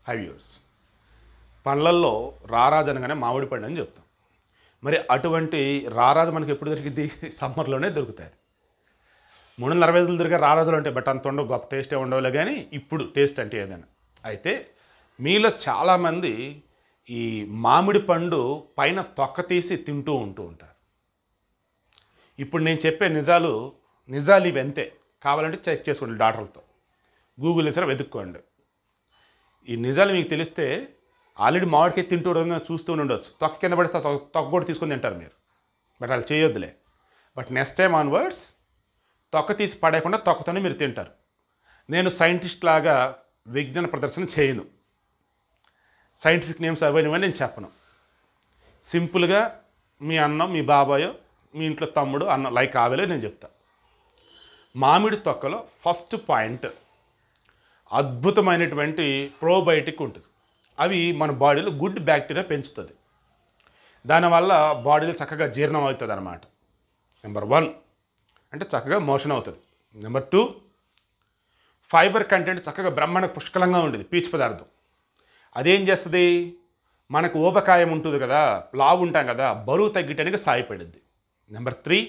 five years పండ్లల్లో రారాజు అనగానే మామిడి పండు అని చెప్తాం మరి అటువంటి రారాజు మనకి ఎప్పుడు దొరికింది సమ్మర్లోనే దొరుకుతుంది మూడు వందల అరవై ఐదులు దొరికే రారాజులు ఉంటాయి బట్ అంత ఉండవు గొప్ప టేస్టే ఉండవులే కానీ ఇప్పుడు టేస్ట్ అంటే ఏదైనా అయితే మీలో చాలామంది ఈ మామిడి పండు పైన తొక్క తీసి తింటూ ఉంటూ ఉంటారు ఇప్పుడు నేను చెప్పే నిజాలు నిజాలు ఇవి అంతే కావాలంటే చెక్ చేసుకోండి డాక్టర్లతో గూగుల్ సరే వెతుక్కోండి ఈ నిజాలు మీకు తెలిస్తే ఆల్రెడీ మామిడికాయ తింటూ ఉండగా చూస్తూ ఉండొచ్చు తొక్క కింద పడితే తొక్క తొక్క కూడా తీసుకొని తింటారు మీరు బట్ అలా చేయొద్దులే బట్ నెక్స్ట్ టైం ఆన్వర్డ్స్ తొక్క తీసి పడేయకుండా తొక్కతోనే మీరు తింటారు నేను సైంటిస్ట్ లాగా విజ్ఞాన ప్రదర్శన చేయను సైంటిఫిక్ నేమ్స్ అవన్నీ నేను చెప్పను సింపుల్గా మీ అన్న మీ బాబాయో మీ ఇంట్లో తమ్ముడు అన్న లైక్ ఆవేలే నేను చెప్తా మామిడి తొక్కలో ఫస్ట్ పాయింట్ అద్భుతమైనటువంటి ప్రోబయోటిక్ ఉంటుంది అవి మన బాడీలో గుడ్ బ్యాక్టీరియా పెంచుతుంది దానివల్ల బాడీలో చక్కగా జీర్ణం అవుతుంది అనమాట నెంబర్ వన్ అంటే చక్కగా మోషన్ అవుతుంది నెంబర్ టూ ఫైబర్ కంటెంట్ చక్కగా బ్రహ్మాండ పుష్కలంగా ఉండేది పీచు పదార్థం అదేం చేస్తుంది మనకు ఊబకాయం ఉంటుంది కదా లావు ఉంటాం కదా బరువు తగ్గటానికి సాయపడుద్ది నెంబర్ త్రీ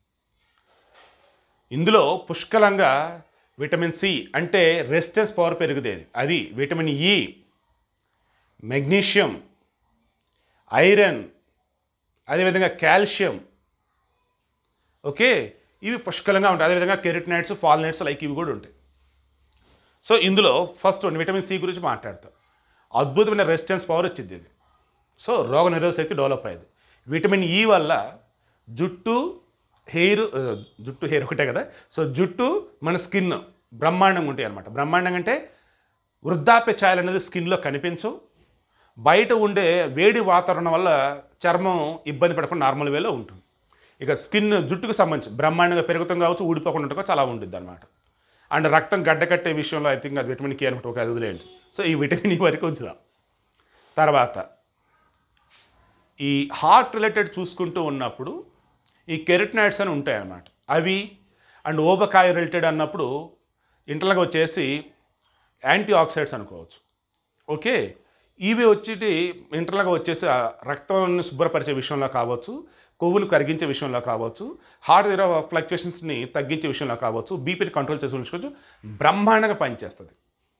ఇందులో పుష్కలంగా విటమిన్ సి అంటే రెసిస్టెన్స్ పవర్ పెరుగుతుంది అది విటమిన్ ఈ మెగ్నీషియం ఐరన్ అదేవిధంగా కాల్షియం ఓకే ఇవి పుష్కలంగా ఉంటాయి అదేవిధంగా కెరిటినైట్స్ ఫాల్నైట్స్ లైక్ ఇవి కూడా ఉంటాయి సో ఇందులో ఫస్ట్ వన్ విటమిన్ సి గురించి మాట్లాడతాం అద్భుతమైన రెసిస్టెన్స్ పవర్ వచ్చింది ఇది సో రోగ నిరోధక శక్తి డెవలప్ అయ్యేది విటమిన్ ఈ వల్ల జుట్టు హెయిర్ ఆ, జుట్టు హెయిర్ ఒకటే కదా సో జుట్టు మన స్కిన్ బ్రహ్మాండంగా ఉంటాయి అనమాట బ్రహ్మాండంగా అంటే వృద్ధాప్య ఛాయలు అనేది స్కిన్లో కనిపించవు బయట ఉండే వేడి వాతావరణం వల్ల చర్మం ఇబ్బంది పడకుండా నార్మల్ వేలో ఉంటుంది ఇక స్కిన్ జుట్టుకు సంబంధించి బ్రహ్మాండంగా పెరుగుతాం కావచ్చు ఊడిపోకుండా ఉండటం చాలా ఉంటుంది అనమాట అండ్ రక్తం గడ్డకట్టే విషయంలో ఐ థింక్ అది విటమిన్ కే అనుకుంటే ఒక అది వదిలేయండి సో ఈ విటమిన్ ఈ వరకు ఉంచుదాం తర్వాత ఈ హార్ట్ రిలేటెడ్ చూసుకుంటూ ఉన్నప్పుడు ఈ కెరిటినాయిడ్స్ అని ఉంటాయి అన్నమాట అవి అండ్ ఓబకాయ రిలేటెడ్ అన్నప్పుడు ఇంటర్లాగా వచ్చేసి యాంటీ ఆక్సిడెంట్స్ అనుకోవచ్చు ఓకే ఇవి వచ్చి ఇంటర్లాగా వచ్చేసి ఆ రక్తాన్ని శుభ్రపరిచే విషయంలో కావచ్చు కొవ్వును కరిగించే విషయంలో కావచ్చు హార్ట్ దగ్గర ఫ్లక్చుయేషన్స్ని తగ్గించే విషయంలో కావచ్చు బీపీని కంట్రోల్ చేసే విషయం బ్రహ్మాండంగా పనిచేస్తుంది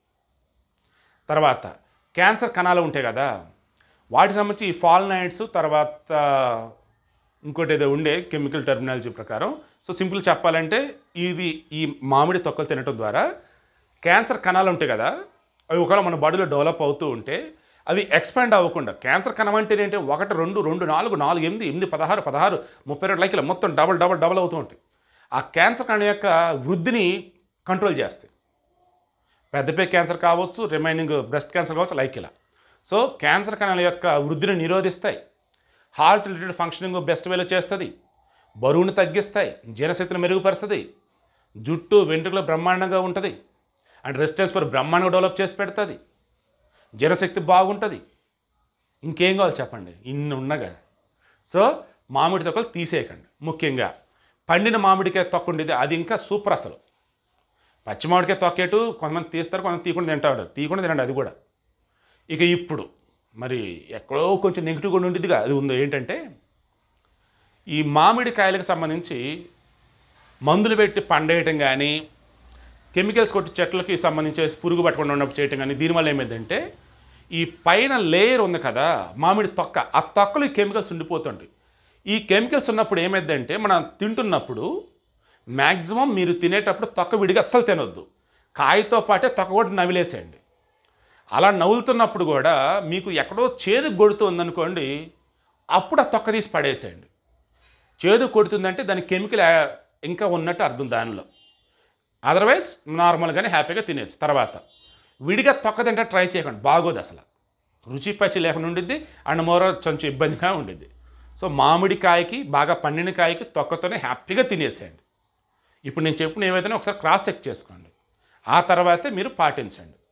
తర్వాత క్యాన్సర్ కణాలు ఉంటాయి కదా వాటికి సంబంధించి ఈ ఫాల్ నైట్స్ తర్వాత ఇంకోటి ఏదో ఉండే కెమికల్ టెర్మినాలజీ ప్రకారం సో సింపుల్ చెప్పాలంటే ఇవి ఈ మామిడి తొక్కలు తినటం ద్వారా క్యాన్సర్ కణాలు ఉంటాయి కదా అవి ఒకవేళ మన బాడీలో డెవలప్ అవుతూ ఉంటే అవి ఎక్స్పాండ్ అవ్వకుండా క్యాన్సర్ కణం అంటే ఏంటి ఒకటి రెండు రెండు నాలుగు నాలుగు ఎనిమిది ఎనిమిది పదహారు పదహారు ముప్పై రెండు లైకులు మొత్తం డబల్ డబల్ డబల్ అవుతూ ఉంటాయి ఆ క్యాన్సర్ కణం యొక్క వృద్ధిని కంట్రోల్ చేస్తాయి పెద్దపే క్యాన్సర్ కావచ్చు రిమైనింగ్ బ్రెస్ట్ క్యాన్సర్ కావచ్చు లైక్ ఇలా సో క్యాన్సర్ కణాల యొక్క వృద్ధిని నిరోధిస్తాయి హార్ట్ రిలేటెడ్ ఫంక్షనింగ్ బెస్ట్ వేలో చేస్తుంది బరువును తగ్గిస్తాయి జీర్ణశక్తిని మెరుగుపరుస్తుంది జుట్టు వెంట్రుకలు బ్రహ్మాండంగా ఉంటుంది అండ్ రెసిస్టెన్స్ పర్ బ్రహ్మాండంగా డెవలప్ చేసి పెడుతుంది జీర్ణశక్తి బాగుంటుంది ఇంకేం కావాలి చెప్పండి ఇన్ని ఉన్నగా సో మామిడి తొక్కలు తీసేయకండి ముఖ్యంగా పండిన మామిడికాయ తొక్క ఉండేది అది ఇంకా సూపర్ అసలు పచ్చి మామిడికాయ తొక్కేటు కొంతమంది తీస్తారు కొంతమంది తీయకుండా తింటాడు తీయకుండా తినండి అది కూడా ఇక ఇప్పుడు మరి ఎక్కడో కొంచెం నెగిటివ్ కూడా ఉండిద్దిగా అది ఉందో ఏంటంటే ఈ మామిడికాయలకు సంబంధించి మందులు పెట్టి పండేయటం కానీ కెమికల్స్ కొట్టి చెట్లకి సంబంధించి పురుగు పట్టకుండా ఉన్నప్పుడు చేయటం కానీ దీనివల్ల ఏమైందంటే ఈ పైన లేయర్ ఉంది కదా మామిడి తొక్క ఆ తొక్కలో ఈ కెమికల్స్ ఉండిపోతుంటాయి ఈ కెమికల్స్ ఉన్నప్పుడు ఏమైందంటే మనం తింటున్నప్పుడు మ్యాక్సిమం మీరు తినేటప్పుడు తొక్క విడిగా అస్సలు తినొద్దు కాయతో పాటే తొక్క కూడా నవిలేసేయండి అలా నవ్వులుతున్నప్పుడు కూడా మీకు ఎక్కడో చేదు కొడుతుందనుకోండి అప్పుడు ఆ తొక్క తీసి పడేసేయండి చేదు కొడుతుందంటే దాని కెమికల్ యా- ఇంకా ఉన్నట్టు అర్థం దానిలో అదర్వైజ్ నార్మల్గానే హ్యాపీగా తినేయచ్చు తర్వాత విడిగా తొక్క తింటే ట్రై చేయకండి బాగోదు అసలు రుచి పచ్చి లేకుండా ఉండిద్ది అండ్ మోరో కొంచెం ఇబ్బందిగా ఉండిద్ది సో మామిడికాయకి బాగా పండిన కాయకి తొక్కతోనే హ్యాపీగా తినేసేయండి ఇప్పుడు నేను చెప్పిన ఏవైతే ఒకసారి క్రాస్ చెక్ చేసుకోండి ఆ తర్వాతే మీరు పాటించండి